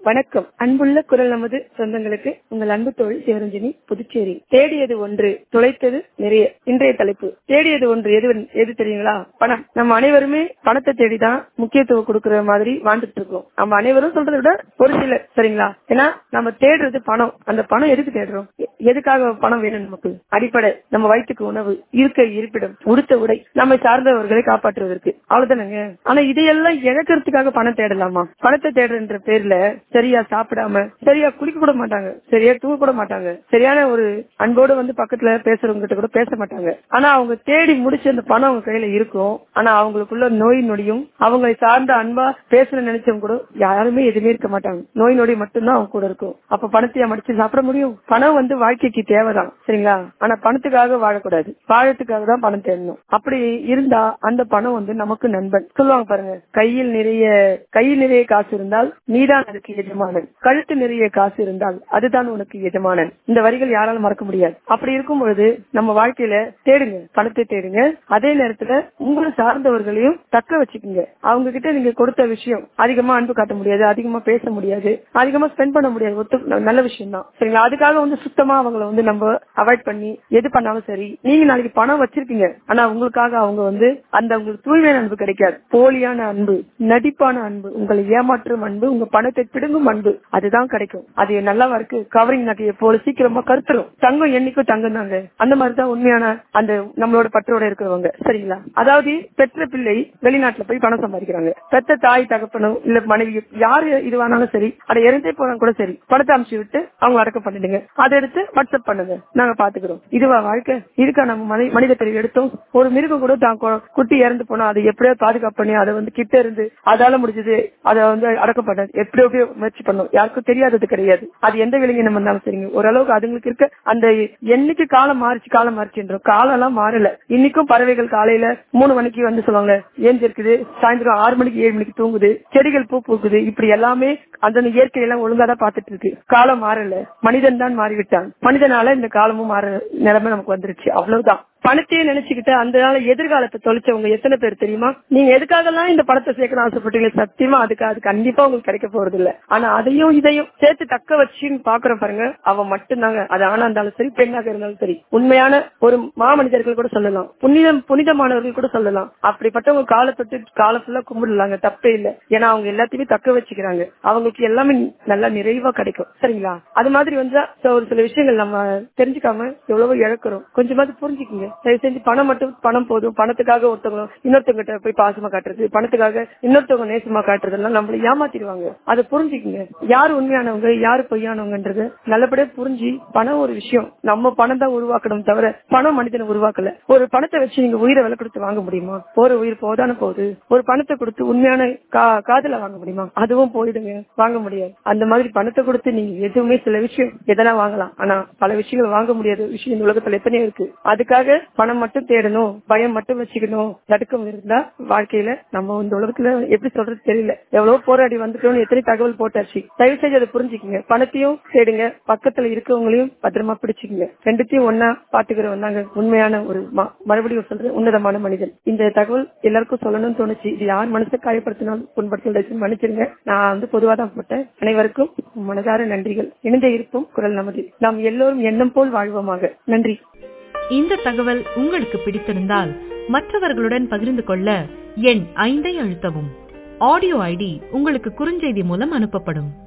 வணக்கம் அன்புள்ள குரல் நமது சொந்தங்களுக்கு உங்கள் அன்பு தோழி சிவரஞ்சனி புதுச்சேரி தேடியது ஒன்று துளைத்தது நிறைய இன்றைய தலைப்பு தேடியது ஒன்று எது எது தெரியுங்களா பணம் நம்ம அனைவருமே பணத்தை தேடிதான் முக்கியத்துவம் கொடுக்கிற மாதிரி வாழ்ந்துட்டு இருக்கோம் நம்ம அனைவரும் சொல்றதை விட ஒரு சிலர் சரிங்களா ஏன்னா நம்ம தேடுறது பணம் அந்த பணம் எதுக்கு தேடுறோம் எ- எதுக்காக பணம் வேணும் நமக்கு அடிப்படை நம்ம வயிற்றுக்கு உணவு இருக்க இருப்பிடம் உடுத்த உடை நம்மை சார்ந்தவர்களை காப்பாற்றுவதற்கு அவ்வளவுதானங்க ஆனா இதையெல்லாம் இழக்கிறதுக்காக பணம் தேடலாமா பணத்தை தேடுறன்ற பேர்ல சரியா சாப்பிடாம சரியா குளிக்க கூட மாட்டாங்க சரியா தூங்க கூட மாட்டாங்க சரியான ஒரு அன்போடு வந்து பக்கத்துல பேசுறவங்க கிட்ட கூட பேச மாட்டாங்க ஆனா அவங்க தேடி முடிச்ச அந்த பணம் அவங்க கையில இருக்கும் ஆனா அவங்களுக்குள்ள நோய் நொடியும் அவங்களை சார்ந்த அன்பா பேசணும்னு நினைச்சவங்க கூட யாருமே எதுவுமே இருக்க மாட்டாங்க நோய் நொடி மட்டும்தான் அவங்க கூட இருக்கும் அப்ப பணத்தையா மடிச்சு சாப்பிட முடியும் பணம் வந்து வாழ்க்கைக்கு தேவைதான் சரிங்களா ஆனா பணத்துக்காக வாழக்கூடாது வாழறதுக்காக தான் பணம் தேடணும் அப்படி இருந்தா அந்த பணம் வந்து நமக்கு நண்பன் சொல்லுவாங்க பாருங்க கையில் நிறைய கையில் நிறைய காசு இருந்தால் நீதான் அதுக்கு எஜமானன் கழுத்து நிறைய காசு இருந்தால் அதுதான் உனக்கு எஜமானன் இந்த வரிகள் யாராலும் மறக்க முடியாது அப்படி இருக்கும் பொழுது நம்ம வாழ்க்கையில தேடுங்க பணத்தை தேடுங்க அதே நேரத்துல உங்களை சார்ந்தவர்களையும் தக்க வச்சுக்கோங்க அவங்க கிட்ட நீங்க கொடுத்த விஷயம் அதிகமா அன்பு காட்ட முடியாது அதிகமா பேச முடியாது அதிகமா ஸ்பெண்ட் பண்ண முடியாது ஒத்து நல்ல விஷயம் தான் சரிங்களா அதுக்காக வந்து சுத்தமா அவங்கள வந்து நம்ம அவாய்ட் பண்ணி எது பண்ணாலும் சரி நீங்க நாளைக்கு பணம் வச்சிருக்கீங்க ஆனா உங்களுக்காக அவங்க வந்து அந்த உங்களுக்கு தூய்மையான அன்பு கிடைக்காது போலியான அன்பு நடிப்பான அன்பு உங்களை ஏமாற்றும் அன்பு உங்க பணத்தை பிடுங்கும் அன்பு அதுதான் கிடைக்கும் அது நல்லாவா இருக்கு கவரிங் நகையை போல சீக்கிரமா கருத்துரும் தங்கம் என்னைக்கும் தங்கம் தாங்க அந்த மாதிரிதான் உண்மையான அந்த நம்மளோட பற்றோட இருக்கிறவங்க சரிங்களா அதாவது பெற்ற பிள்ளை வெளிநாட்டுல போய் பணம் சம்பாதிக்கிறாங்க பெற்ற தாய் தகப்பனும் இல்ல மனைவி யாரு இதுவானாலும் சரி அதை இறந்தே போனா கூட சரி பணத்தை அமுச்சு விட்டு அவங்க அடக்கம் பண்ணிடுங்க அதை எடுத்து வாட்ஸ்அப் பண்ணுங்க நாங்க பாத்துக்கிறோம் இதுவா வாழ்க்கை இதுக்கா நம்ம மனி- மனித பிரிவு எடுத்தோம் ஒரு மிருகம் கூட தான் கொ- குட்டி இறந்து போனா அதை எப்படியோ பாதுகாப்பு பண்ணி அதை வந்து கிட்ட இருந்து அதால முடிஞ்சது அதை வந்து அடக்கம் பண்ண எப்படி எப்படியோ முயற்சி பண்ணும் யாருக்கும் தெரியாதது கிடையாது அது எந்த விலங்கினம் இருந்தாலும் சரிங்க ஓரளவுக்கு அதுங்களுக்கு இருக்க அந்த என்னைக்கு காலம் மாறிச்சு காலம் மாறிச்சுன்றோம் காலம் எல்லாம் மாறல இன்னைக்கும் பறவைகள் காலையில மூணு மணிக்கு வந்து சொல்லுவாங்க ஏஞ்சிருக்குது சாயந்தரம் ஆறு மணிக்கு ஏழு மணிக்கு தூங்குது செடிகள் பூ பூக்குது இப்படி எல்லாமே அந்த இயற்கை எல்லாம் ஒழுங்கா தான் பாத்துட்டு இருக்கு காலம் மாறல மனிதன் தான் மாறிவிட்டான் மனிதனால இந்த காலமும் மாற நிலைமை நமக்கு வந்துருச்சு அவ்வளவுதான் பணத்தையே நினைச்சுக்கிட்டு அந்த நாள் எதிர்காலத்தை தொலைச்சவங்க எத்தனை பேர் தெரியுமா நீங்க எதுக்காகலாம் இந்த பணத்தை சேர்க்கணும் ஆசைப்பட்டீங்க சத்தியமா அதுக்கு அது கண்டிப்பா உங்களுக்கு கிடைக்க போறது இல்ல ஆனா அதையும் இதையும் சேர்த்து தக்க வச்சுன்னு பாக்குறோம் பாருங்க அவன் மட்டும்தாங்க அது ஆணா இருந்தாலும் சரி பெண்ணாக இருந்தாலும் சரி உண்மையான ஒரு மாமனிதர்கள் கூட சொல்லலாம் புனிதம் புனிதமானவர்கள் கூட சொல்லலாம் அப்படிப்பட்டவங்க காலை தொட்டு காலை ஃபுல்லா கும்பிடலாங்க தப்பே இல்ல ஏன்னா அவங்க எல்லாத்தையுமே தக்க வச்சுக்கிறாங்க அவங்களுக்கு எல்லாமே நல்லா நிறைவா கிடைக்கும் சரிங்களா அது மாதிரி வந்து so ஒரு சில விஷயங்கள் நம்ம தெரிஞ்சுக்காம எவ்வளவோ இழக்கிறோம் கொஞ்சமாவது புரிஞ்சுக்குங்க தயவு செஞ்சு பணம் மட்டும் பணம் போதும் பணத்துக்காக ஒருத்தவங்க இன்னொருத்தவங்க கிட்ட போய் பாசமா காட்டுறது பணத்துக்காக இன்னொருத்தவங்க நேசமா காட்டுறதெல்லாம் நம்மள ஏமாத்திடுவாங்க அதை புரிஞ்சுக்குங்க யாரு உண்மையானவங்க யாரு பொய்யானவங்கன்றது நல்லபடியா புரிஞ்சு பணம் ஒரு விஷயம் நம்ம பணம் தான் உருவாக்கணும் தவிர பணம் மனிதனை உருவாக்கல ஒரு பணத்தை வச்சு நீங்க உயிரை விலை கொடுத்து வாங்க முடியுமா போற உயிர் போதான போகுது ஒரு பணத்தை கொடுத்து உண்மையான கா- காதலை வாங்க முடியுமா அதுவும் போயிடுங்க வாங்க முடியாது அந்த மாதிரி பணத்தை கொடுத்து நீங்க எதுவுமே சில விஷயம் எதனா வாங்கலாம் ஆனா பல விஷயங்கள் வாங்க முடியாத விஷயம் இந்த உலகத்துல எத்தனையோ இருக்கு அதுக்காக பணம் மட்டும் தேடணும் பயம் மட்டும் வச்சுக்கணும் நடுக்கம் இருந்தா வாழ்க்கையில நம்ம இந்த உலகத்துல எப்படி சொல்றது தெரியல எவ்வளவு போராடி வந்துட்டோம்னு எத்தனை தகவல் போட்டாச்சு தயவு செஞ்சு அதை புரிஞ்சுக்கங்க பணத்தையும் தேடுங்க பக்கத்துல இருக்கவங்களையும் பத்திரமா பிடிச்சுக்கங்க ரெண்டுத்தையும் ஒன்னா பாத்துக்கிறவன் தாங்க உண்மையான ஒரு ம- மறுபடியும் சொல்றேன் உன்னதமான மனிதன் இந்த தகவல் எல்லாருக்கும் சொல்லணும்னு தோணுச்சு இது யார் மனசை காயப்படுத்தினாலும் புண்படுத்தல் மன்னிச்சிருங்க நான் வந்து பொதுவா தான் போட்டேன் அனைவருக்கும் மனதார நன்றிகள் இணைந்த இருப்போம் குரல் நமது நாம் எல்லோரும் எண்ணம் போல் வாழ்வோமாக நன்றி இந்த தகவல் உங்களுக்கு பிடித்திருந்தால் மற்றவர்களுடன் பகிர்ந்து கொள்ள எண் ஐந்தை அழுத்தவும் ஆடியோ ஐடி உங்களுக்கு குறுஞ்செய்தி மூலம் அனுப்பப்படும்